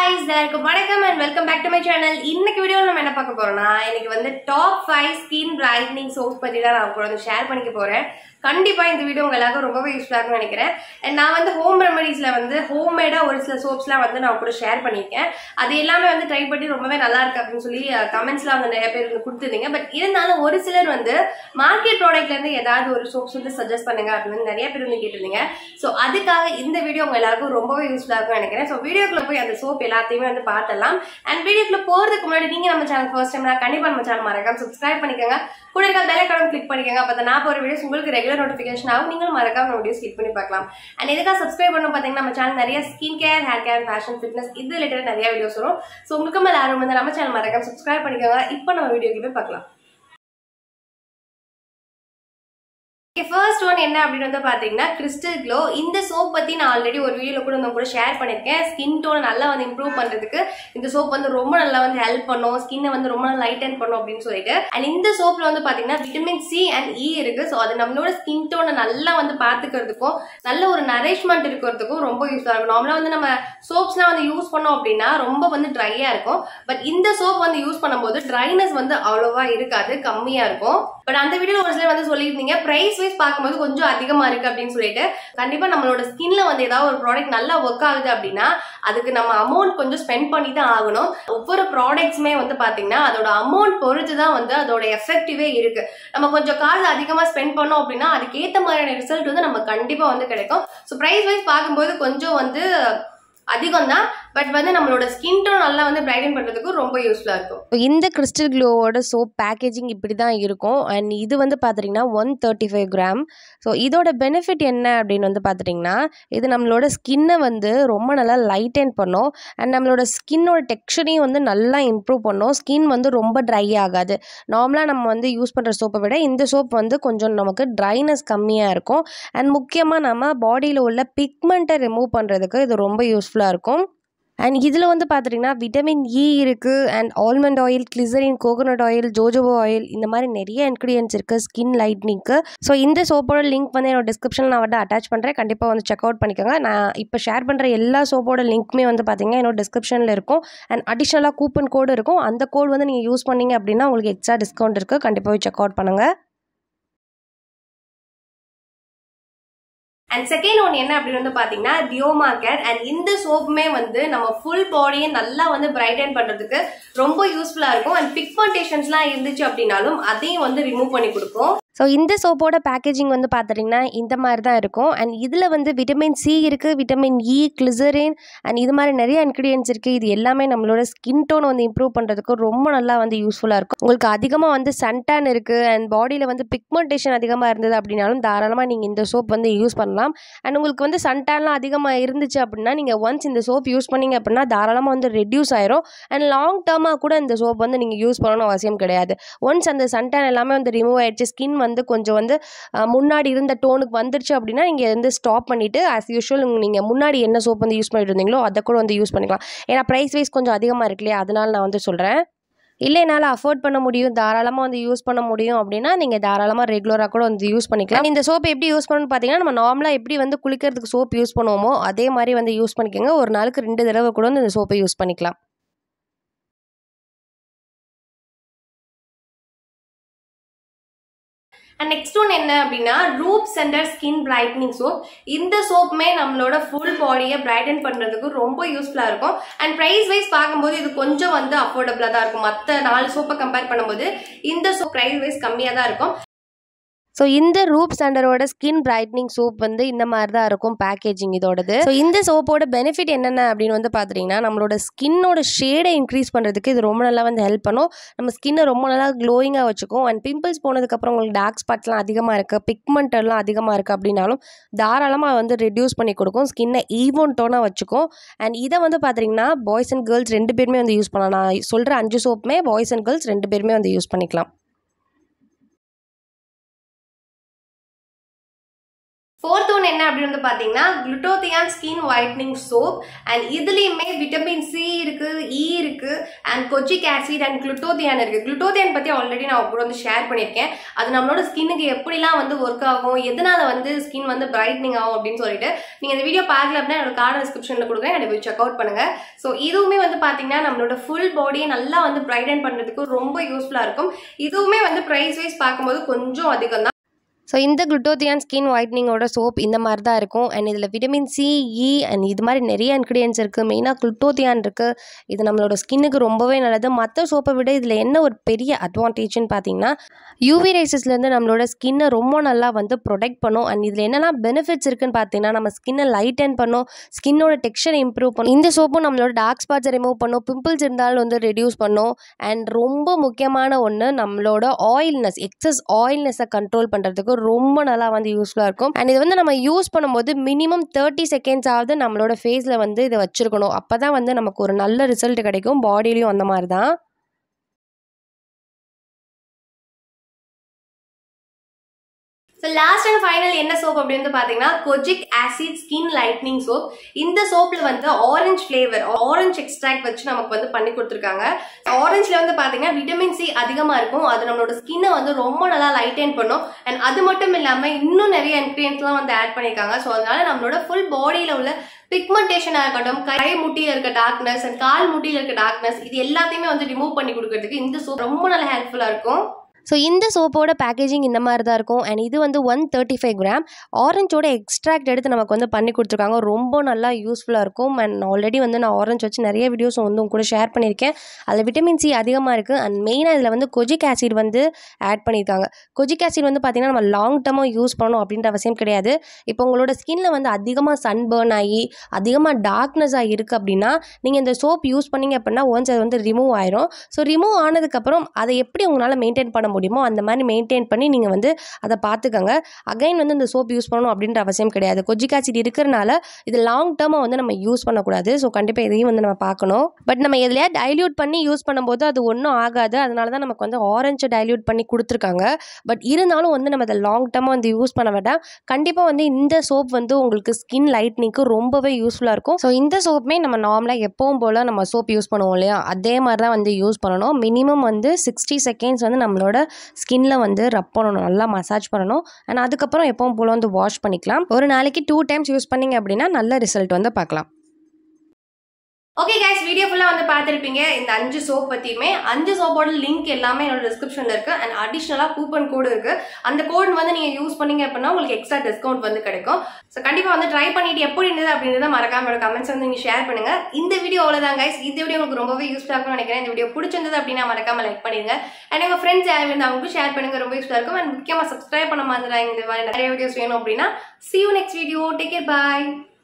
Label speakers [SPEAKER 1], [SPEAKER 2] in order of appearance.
[SPEAKER 1] guys எல்லாருக்கும் வணக்கம் and welcome back to my channel இன்னைக்கு வீடியோவில் நம்ம என்ன பார்க்க போறோம்னா இன்னைக்கு வந்து top five skin brightening soaps பத்தி தான் நான் கூட வந்து ஷேர் பண்ணிக்க போறேன் கண்டிப்பா இந்த வீடியோ உங்க எல்லாருக்கும் ரொம்பவே யூஸ்ஃபுல்லாக இருக்கும்னு நினைக்கிறேன் And நான் வந்து ஹோம் ரெமடிஸ்ல வந்து ஹோம் மேடா ஒரு சில சோப்ஸ்லாம் வந்து நான் கூட ஷேர் பண்ணியிருக்கேன் அது எல்லாமே வந்து ட்ரை பண்ணி ரொம்பவே நல்லா இருக்கு அப்படின்னு சொல்லி கமெண்ட்ஸ்லாம் வந்து நிறைய பேர் வந்து கொடுத்துருந்தீங்க பட் இருந்தாலும் ஒரு சிலர் வந்து மார்க்கெட் ப்ராடக்ட்ல இருந்து ஏதாவது ஒரு சோப்ஸ் வந்து சஜஸ்ட் பண்ணுங்க அப்படின்னு நிறைய பேர் வந்து கேட்டிருந்தீங்க ஸோ அதுக்காக இந்த வீடியோ உங்க எல்லாருக்கும் ரொம்பவே யூஸ்ஃபுல்லாக இருக்கும்னு நினைக்கிறேன் ஸோ வீடியோக்குள்ள போய் அந்த சோப் எல்லாத்தையுமே வந்து பார்த்தலாம் அண்ட் வீடியோக்குள்ள போறதுக்கு முன்னாடி நீங்க நம்ம சேனல் ஃபர்ஸ்ட் டைம் கண்டிப்பா நம்ம சேனல் மறக்காம சப்ஸ்கிரைப் பண்ணிக்கோங்க கூட இருக்க பெல் ஐக்கான கிளிக் பண்ணிக்கோங்க அப்போ நான் போகிற வீடியோஸ் உங்களுக்கு ரெகுலர் நோட்டிஃபிகேஷன் ஆகும் நீங்களும் மறக்காம நம்ம வீடியோஸ் கிளிக் பண்ணி பார்க்கலாம் அண்ட் எதுக்காக சப்ஸ்கிரைப் பண்ண பார்த்தீங்கன்னா நம்ம சேனல் நிறைய skin care hair care fashion fitness இது ரிலேட்டட் நிறைய வீடியோஸ் வரும் ஸோ உங்களுக்கு மேலே ஆர்வம் வந்து நம்ம சேனல் மறக்காம சப்ஸ்கிரைப் பண்ணிக்கோங்க இப்போ நம்ம வீடியோக்கு போய் பார்க்கலாம் ஃபர்ஸ்ட் ஒன் என்ன அப்படின்னு வந்து பாத்தீங்கன்னா கிறிஸ்டல் க்ளோ இந்த சோப் பத்தி நான் ஆல்ரெடி ஒரு வீடியோல கூட உங்க கூட ஷேர் பண்ணிருக்கேன் ஸ்கின் டோனை நல்லா வந்து இம்ப்ரூவ் பண்றதுக்கு இந்த சோப் வந்து ரொம்ப நல்லா வந்து ஹெல்ப் பண்ணும் ஸ்கின்னை வந்து ரொம்ப நல்லா லைட்டன் பண்ணும் அப்படின்னு சொல்லிட்டு அண்ட் இந்த சோப்ல வந்து பாத்தீங்கன்னா விட்டமின் சி அண்ட் இ இருக்கு ஸோ அது நம்மளோட ஸ்கின் டோனை நல்லா வந்து பாத்துக்கிறதுக்கும் நல்ல ஒரு நரிஷ்மெண்ட் இருக்கிறதுக்கும் ரொம்ப யூஸ்ஃபுல்லாக இருக்கும் நார்மலாக வந்து நம்ம சோப்ஸ்லாம் வந்து யூஸ் பண்ணோம் அப்படின்னா ரொம்ப வந்து ட்ரையா இருக்கும் பட் இந்த சோப் வந்து யூஸ் பண்ணும்போது ட்ரைனஸ் வந்து அவ்வளோவா இருக்காது கம்மியா இருக்கும் பட் அந்த வீடியோ ஒரு சிலர் வந்து சொல்லியிருந்தீங்க பிரைஸ் வைஸ் பார்க்கும்போது கொஞ்சம் அதிகமா இருக்கு அப்படின்னு சொல்லிட்டு கண்டிப்பா நம்மளோட ஸ்கின்ல வந்து ஏதாவது ஒரு ப்ராடக்ட் நல்லா ஒர்க் ஆகுது அப்படின்னா அதுக்கு நம்ம அமௌண்ட் கொஞ்சம் ஸ்பெண்ட் பண்ணி தான் ஆகணும் ஒவ்வொரு ப்ராடக்ட்ஸுமே வந்து பாத்தீங்கன்னா அதோட அமௌண்ட் பொறுத்து தான் வந்து அதோட எஃபெக்டிவே இருக்கு நம்ம கொஞ்சம் காசு அதிகமா ஸ்பெண்ட் பண்ணோம் அப்படின்னா அதுக்கேற்ற மாதிரியான ரிசல்ட் வந்து நம்ம கண்டிப்பா வந்து கிடைக்கும் ஸோ ப்ரைஸ் வைஸ் பார்க்கும்போது கொஞ்சம் வந்து அதிகம் தான் பட் வந்து நம்மளோட ஸ்கின் டோன் நல்லா வந்து பிரைடன் பண்றதுக்கு ரொம்ப யூஸ்ஃபுல்லா இருக்கும்
[SPEAKER 2] இப்போ இந்த கிறிஸ்டல் க்ளோவோட சோப் பேக்கேஜிங் இப்படி தான் இருக்கும் அண்ட் இது வந்து பார்த்துட்டிங்கன்னா one thirty five gram so இதோட பெனிஃபிட் என்ன அப்படின்னு வந்து பார்த்துட்டிங்கன்னா இது நம்மளோட ஸ்கின்னை வந்து ரொம்ப நல்லா லைட்டன் பண்ணும் அண்ட் நம்மளோட ஸ்கின்னோட டெக்ஸ்சரையும் வந்து நல்லா இம்ப்ரூவ் பண்ணும் ஸ்கின் வந்து ரொம்ப ட்ரை ஆகாது நார்மலாக நம்ம வந்து யூஸ் பண்ணுற சோப்பை விட இந்த சோப் வந்து கொஞ்சம் நமக்கு ட்ரைனஸ் கம்மியாக இருக்கும் அண்ட் முக்கியமாக நம்ம பாடியில் உள்ள பிக்மெண்ட்டை ரிமூவ் பண்ணுறதுக்கு இது ரொம்ப யூஸ்ஃபுல்லாக இருக்கும் அண்ட் இதில் வந்து பார்த்துட்டிங்கன்னா விட்டமின் இ இருக்குது and almond oil glycerin coconut oil jojoba oil இந்த மாதிரி நிறைய இன்க்ரீடியன்ஸ் இருக்குது ஸ்கின் லைட்னிங்க்கு ஸோ இந்த சோப்போட லிங்க் வந்து என்னோட டிஸ்கிரிப்ஷனில் நான் வந்து அட்டாச் பண்ணுறேன் கண்டிப்பாக வந்து செக் அவுட் பண்ணிக்கோங்க நான் இப்போ ஷேர் பண்ணுற எல்லா சோப்போட லிங்க்குமே வந்து பார்த்தீங்கன்னா என்னோட டிஸ்கிரிப்ஷனில் இருக்கும் அண்ட் அடிஷ்னலாக கூப்பன் கோடு இருக்கும் அந்த கோட் வந்து நீங்கள் யூஸ் பண்ணீங்க அப்படின்னா உங்களுக்கு எக்ஸ்ட்ரா டிஸ்கவுண்ட் இருக்குது கண்டிப்பாக செக் அவுட் பண்ணுங்கள்
[SPEAKER 1] அண்ட் செகண்ட் ஒன் என்ன அப்படின்னு வந்து பாத்தீங்கன்னா டியோமா கேர் அண்ட் இந்த சோப்புமே வந்து நம்ம ஃபுல் பாடியை நல்லா வந்து பிரைட்டன் பண்றதுக்கு ரொம்ப யூஸ்ஃபுல்லா இருக்கும் அண்ட் பிக்மெண்டேஷன்ஸ்லாம் இருந்துச்சு அப்படின்னாலும் அதையும் வந்து ரிமூவ் பண்ணி கொடுக்கும்
[SPEAKER 2] ஸோ இந்த சோப்போட பேக்கேஜிங் வந்து பார்த்துட்டிங்கன்னா இந்த மாதிரி தான் இருக்கும் அண்ட் இதில் வந்து விட்டமின் சி இருக்குது விட்டமின் இ கிளிசரின் அண்ட் இது மாதிரி நிறைய இன்க்ரீடியன்ஸ் இருக்குது இது எல்லாமே நம்மளோட ஸ்கின் டோன் வந்து இம்ப்ரூவ் பண்ணுறதுக்கு ரொம்ப நல்லா வந்து யூஸ்ஃபுல்லாக இருக்கும் உங்களுக்கு அதிகமாக வந்து சன்டான் இருக்குது அண்ட் பாடியில் வந்து பிக்மெண்டேஷன் அதிகமாக இருந்தது அப்படின்னாலும் தாராளமாக நீங்கள் இந்த சோப் வந்து யூஸ் பண்ணலாம் அண்ட் உங்களுக்கு வந்து சன்டான்லாம் அதிகமாக இருந்துச்சு அப்படின்னா நீங்கள் ஒன்ஸ் இந்த சோப் யூஸ் பண்ணீங்க அப்படின்னா தாராளமாக வந்து ரெடியூஸ் ஆயிரும் அண்ட் லாங் டேர்மாக கூட இந்த சோப் வந்து நீங்கள் யூஸ் பண்ணணும் அவசியம் கிடையாது ஒன்ஸ் அந்த சன்டான் எல்லாமே வந்து ரிமூவ் ஆயிடுச்சு ஸ்கின் வந்து கொஞ்சம் வந்து அஹ், முன்னாடி இருந்த டோனுக்கு வந்துருச்சு அப்படின்னா நீங்கள் வந்து ஸ்டாப் பண்ணிவிட்டு ஆஸ் யூஷுவல் நீங்கள் முன்னாடி என்ன சோப் வந்து யூஸ் பண்ணிட்டு இருந்தீங்களோ அதை கூட வந்து யூஸ் பண்ணிக்கலாம் ஏன்னா ப்ரைஸ் வைஸ் கொஞ்சம் அதிகமாக இருக்கு இல்லையா அதனால நான் வந்து சொல்கிறேன் இல்லை என்னால் அஃபோர்ட் பண்ண முடியும் தாராளமாக வந்து யூஸ் பண்ண முடியும் அப்படின்னா நீங்கள் தாராளமாக ரெகுலராக கூட வந்து யூஸ் பண்ணிக்கலாம் இந்த சோப் எப்படி யூஸ் பண்ணணும்னு பார்த்தீங்கன்னா நம்ம நார்மலாக எப்படி வந்து குளிக்கிறதுக்கு சோப் யூஸ் பண்ணுவோமோ அதே மாதிரி வந்து யூஸ் பண்ணிக்கோங்க ஒரு நாளுக்கு ரெண்டு தடவை கூட வந்து இந்த சோப்பை யூஸ் பண்ணிக்கலாம்
[SPEAKER 1] அண்ட் நெக்ஸ்ட் ஒன் என்ன அப்படின்னா ரூப் சென்டர் ஸ்கின் பிரைட்னிங் சோப் இந்த சோப்புமே நம்மளோட ஃபுல் பாடியை பிரைட்டன் பண்றதுக்கு ரொம்ப யூஸ்ஃபுல்லா இருக்கும் அண்ட் பிரைஸ் வைஸ் பார்க்கும்போது இது கொஞ்சம் வந்து அஃபோர்டபுளா தான் இருக்கும் மற்ற நாலு சோப்பை கம்பேர் பண்ணும்போது இந்த சோப் பிரைஸ் வைஸ் கம்மியா தான் இருக்கும்
[SPEAKER 2] ஸோ இந்த ரூப் ஸ்டாண்டரோட ஸ்கின் பிரைட்னிங் சோப் வந்து இந்த மாதிரி தான் இருக்கும் பேக்கேஜிங் இதோடது ஸோ இந்த சோப்போட பெனிஃபிட் என்னென்ன அப்படின்னு வந்து பார்த்தீங்கன்னா நம்மளோட ஸ்கின்னோட ஷேடை இன்க்ரீஸ் பண்ணுறதுக்கு இது ரொம்ப நல்லா வந்து ஹெல்ப் பண்ணும் நம்ம ஸ்கின்னை ரொம்ப நல்லா க்ளோயிங்காக வச்சுக்கும் அண்ட் பிம்பிள்ஸ் போனதுக்கப்புறம் உங்களுக்கு டார்க் ஸ்பாட்ஸ்லாம் அதிகமாக இருக்குது பிக்மெண்ட் எல்லாம் அதிகமாக இருக்குது அப்படின்னாலும் தாராளமாக வந்து ரெடியூஸ் பண்ணி கொடுக்கும் ஸ்கின்னை ஈவன் டோனாக வச்சுக்கும் அண்ட் இதை வந்து பார்த்தீங்கன்னா பாய்ஸ் அண்ட் கேர்ள்ஸ் ரெண்டு பேருமே வந்து யூஸ் பண்ணலாம் நான் சொல்கிற அஞ்சு சோப்புமே பாய்ஸ் அண்ட் கேர்ள்ஸ் ரெண்டு பேருமே வந்து யூஸ் பண்ணிக்கலாம்
[SPEAKER 1] ஃபோர்த் ஒன் என்ன அப்படின்னு வந்து பார்த்தீங்கன்னா glutathione skin whitening soap and இதுலேயுமே விட்டமின் சி இருக்கு இ இருக்கு and kojic acid and glutathione இருக்கு குளுட்டோத்தியான் பற்றி ஆல்ரெடி நான் கூட வந்து ஷேர் பண்ணியிருக்கேன் அது நம்மளோட ஸ்கின்னுக்கு எப்படிலாம் வந்து ஒர்க் ஆகும் எதனால வந்து ஸ்கின் வந்து பிரைட்னிங் ஆகும் அப்படின்னு சொல்லிட்டு நீங்கள் இந்த வீடியோ பார்க்கல அப்படின்னா என்னோட கார்டு டிஸ்கிரிப்ஷனில் கொடுக்குறேன் அதை போய் செக் அவுட் பண்ணுங்க ஸோ இதுவுமே வந்து பார்த்தீங்கன்னா நம்மளோட ஃபுல் பாடியை நல்லா வந்து பிரைடன் பண்ணுறதுக்கு ரொம்ப யூஸ்ஃபுல்லாக இருக்கும் இதுவுமே வந்து ப்ரைஸ் வைஸ் பார்க்கும்போது கொஞ்சம் அதிகம் தான்
[SPEAKER 2] ஸோ இந்த குளுட்டோத்தியான் ஸ்கின் ஒயிட்னிங்கோட சோப் இந்த மாதிரி தான் இருக்கும் அண்ட் இதில் விட்டமின் சி இ அண்ட் இது மாதிரி நிறைய இன்க்ரீடியன்ஸ் இருக்குது மெயினாக குளுட்டோத்தியான் இருக்குது இது நம்மளோட ஸ்கின்னுக்கு ரொம்பவே நல்லது மற்ற சோப்பை விட இதில் என்ன ஒரு பெரிய அட்வான்டேஜ்னு பார்த்தீங்கன்னா யூவி ரேசஸ்லேருந்து நம்மளோட ஸ்கின்னை ரொம்ப நல்லா வந்து ப்ரொடெக்ட் பண்ணும் அண்ட் இதில் என்னெல்லாம் பெனிஃபிட்ஸ் இருக்குன்னு பார்த்தீங்கன்னா நம்ம ஸ்கின்னை லைட்டன் பண்ணும் ஸ்கின்னோட டெக்ஸ்சரை இம்ப்ரூவ் பண்ணும் இந்த சோப்பும் நம்மளோட டார்க் ஸ்பாட்ஸை ரிமூவ் பண்ணும் பிம்பிள்ஸ் இருந்தாலும் வந்து ரெடியூஸ் பண்ணும் அண்ட் ரொம்ப முக்கியமான ஒன்று நம்மளோட ஆயில்னஸ் எக்ஸஸ் ஆயில்னஸை கண்ட்ரோல் பண்ணுறதுக்கு ரொம்ப நல்லா வந்து யூஸ்ஃபுல்லாக இருக்கும் அண்ட் இது வந்து நம்ம யூஸ் பண்ணும்போது மினிமம் தேர்ட்டி செகண்ட்ஸ் ஆகுது நம்மளோட ஃபேஸில் வந்து இதை வச்சிருக்கணும் அப்போ தான் வந்து நமக்கு ஒரு நல்ல ரிசல்ட் கிடைக்கும் பாடியிலையும் அந்த மாதிரி தான்
[SPEAKER 1] ஸோ லாஸ்ட் அண்ட் ஃபைனல் என்ன சோப் அப்படின்னு வந்து பார்த்தீங்கன்னா kojic acid skin lightening soap இந்த சோப்பில் வந்து ஆரஞ்ச் ஃப்ளேவர் ஆரஞ்ச் எக்ஸ்ட்ராக்ட் வச்சு நமக்கு வந்து பண்ணி கொடுத்துருக்காங்க ஆரஞ்சில் வந்து பார்த்தீங்கன்னா விட்டமின் சி அதிகமாக இருக்கும் அது நம்மளோட ஸ்கின்னை வந்து ரொம்ப நல்லா லைட்டைன் பண்ணும் அண்ட் அது மட்டும் இல்லாமல் இன்னும் நிறைய இன்க்ரீடியன்ஸ்லாம் வந்து ஆட் பண்ணியிருக்காங்க ஸோ அதனால நம்மளோட ஃபுல் பாடியில் உள்ள பிக்மெண்டேஷனாக இருக்கட்டும் கை முட்டியில் இருக்க டார்க்னஸ் அண்ட் கால் முட்டியில் இருக்க டார்க்னஸ் இது எல்லாத்தையுமே வந்து ரிமூவ் பண்ணி கொடுக்கறதுக்கு இந்த சோப் ரொம்ப நல்லா ஹெல்ப்ஃபுல்லாக இருக்கும்
[SPEAKER 2] ஸோ இந்த சோப்போட பேக்கேஜிங் இந்த மாதிரி தான் இருக்கும் அண்ட் இது வந்து ஒன் தேர்ட்டி ஃபைவ் கிராம் ஆரஞ்சோட எக்ஸ்ட்ராக்ட் எடுத்து நமக்கு வந்து பண்ணி கொடுத்துருக்காங்க ரொம்ப நல்லா யூஸ்ஃபுல்லாக இருக்கும் அண்ட் ஆல்ரெடி வந்து நான் ஆரஞ்ச் வச்சு நிறைய வீடியோஸ் வந்து உங்க கூட ஷேர் பண்ணியிருக்கேன் அதில் விட்டமின் சி அதிகமாக இருக்குது அண்ட் மெயினாக இதில் வந்து கொஜிக் ஆசிட் வந்து ஆட் பண்ணியிருக்காங்க கொஜிக் ஆசிட் வந்து பார்த்திங்கன்னா நம்ம லாங் டர்மாக யூஸ் பண்ணணும் அப்படின்ற அவசியம் கிடையாது இப்போ உங்களோட ஸ்கின்ல வந்து அதிகமாக சன் பேர்ன் ஆகி அதிகமாக டார்க்னஸாக இருக்குது அப்படின்னா நீங்கள் இந்த சோப் யூஸ் பண்ணீங்க அப்படின்னா ஒன்ஸ் அது வந்து ரிமூவ் ஆயிரும் ஸோ ரிமூவ் ஆனதுக்கப்புறம் அதை எப்படி உங்களால் மெயின்டைன் பண்ண முடியுமோ அந்த மாதிரி மெயின்டைன் பண்ணி நீங்கள் வந்து அதை பார்த்துக்கோங்க அகைன் வந்து இந்த சோப் யூஸ் பண்ணணும் அப்படின்ற அவசியம் கிடையாது கொஜிக் ஆசிட் இருக்கிறனால இது லாங் டேர்மாக வந்து நம்ம யூஸ் பண்ணக்கூடாது ஸோ கண்டிப்பாக இதையும் வந்து நம்ம பார்க்கணும் பட் நம்ம எதுலையா டைல்யூட் பண்ணி யூஸ் பண்ணும்போது அது ஒன்றும் ஆகாது அதனால தான் நமக்கு வந்து ஆரஞ்சு டைல்யூட் பண்ணி கொடுத்துருக்காங்க பட் இருந்தாலும் வந்து நம்ம அதை லாங் டேர்மாக வந்து யூஸ் பண்ண வேண்டாம் கண்டிப்பாக வந்து இந்த சோப் வந்து உங்களுக்கு ஸ்கின் லைட்னிங்க்கு ரொம்பவே யூஸ்ஃபுல்லாக இருக்கும் ஸோ இந்த சோப்புமே நம்ம நார்மலாக எப்பவும் போல் நம்ம சோப் யூஸ் பண்ணுவோம் இல்லையா அதே மாதிரி தான் வந்து யூஸ் பண்ணணும் மினிமம் வந்து சிக்ஸ்டி செகண்ட்ஸ் வந்து நம்மளோட ஸ்கின்ல வந்து ரப் பண்ணணும் நல்லா மசாஜ் பண்ணணும் அண்ட் அதுக்கப்புறம் எப்பவும் போல் வந்து வாஷ் பண்ணிக்கலாம் ஒரு நாளைக்கு டூ டைம்ஸ் யூஸ் பண்ணீங்க அப்படின்னா நல்ல ரிசல்ட் வந்து பார்க்கலாம்
[SPEAKER 1] ஓகே கைஸ் வீடியோ ஃபுல்லாக வந்து பார்த்துருப்பீங்க இந்த அஞ்சு சோப் பற்றியுமே அஞ்சு சோப்போட லிங்க் எல்லாமே என்னோட டிஸ்கிரிப்ஷனில் இருக்குது அண்ட் அடிஷ்னலாக கூப்பன் கோடு இருக்குது அந்த கோட் வந்து நீங்கள் யூஸ் பண்ணீங்க அப்படின்னா உங்களுக்கு எக்ஸ்ட்ரா டிஸ்கவுண்ட் வந்து கிடைக்கும் ஸோ கண்டிப்பாக வந்து ட்ரை பண்ணிட்டு எப்படி இருந்தது அப்படின்றத மறக்காம என்னோட கமெண்ட்ஸ் வந்து நீங்கள் ஷேர் பண்ணுங்க இந்த வீடியோ அவ்வளோதான் கைஸ் இந்த வீடியோ உங்களுக்கு ரொம்பவே யூஸ்ஃபுல்லாக இருக்கும்னு நினைக்கிறேன் இந்த வீடியோ பிடிச்சிருந்தது அப்படின்னா மறக்காம லைக் பண்ணிடுங்க அண்ட் உங்கள் ஃப்ரெண்ட்ஸ் யாரும் இருந்தால் அவங்களுக்கு ஷேர் பண்ணுங்க ரொம்ப யூஸ்ஃபுல்லாக இருக்கும் அண்ட் முக்கியமாக சப்ஸ்கிரைப் பண்ண மாதிரி இந்த மாதிரி நிறைய வீடியோஸ் வேணும் அப்படின்னா see you next video take care bye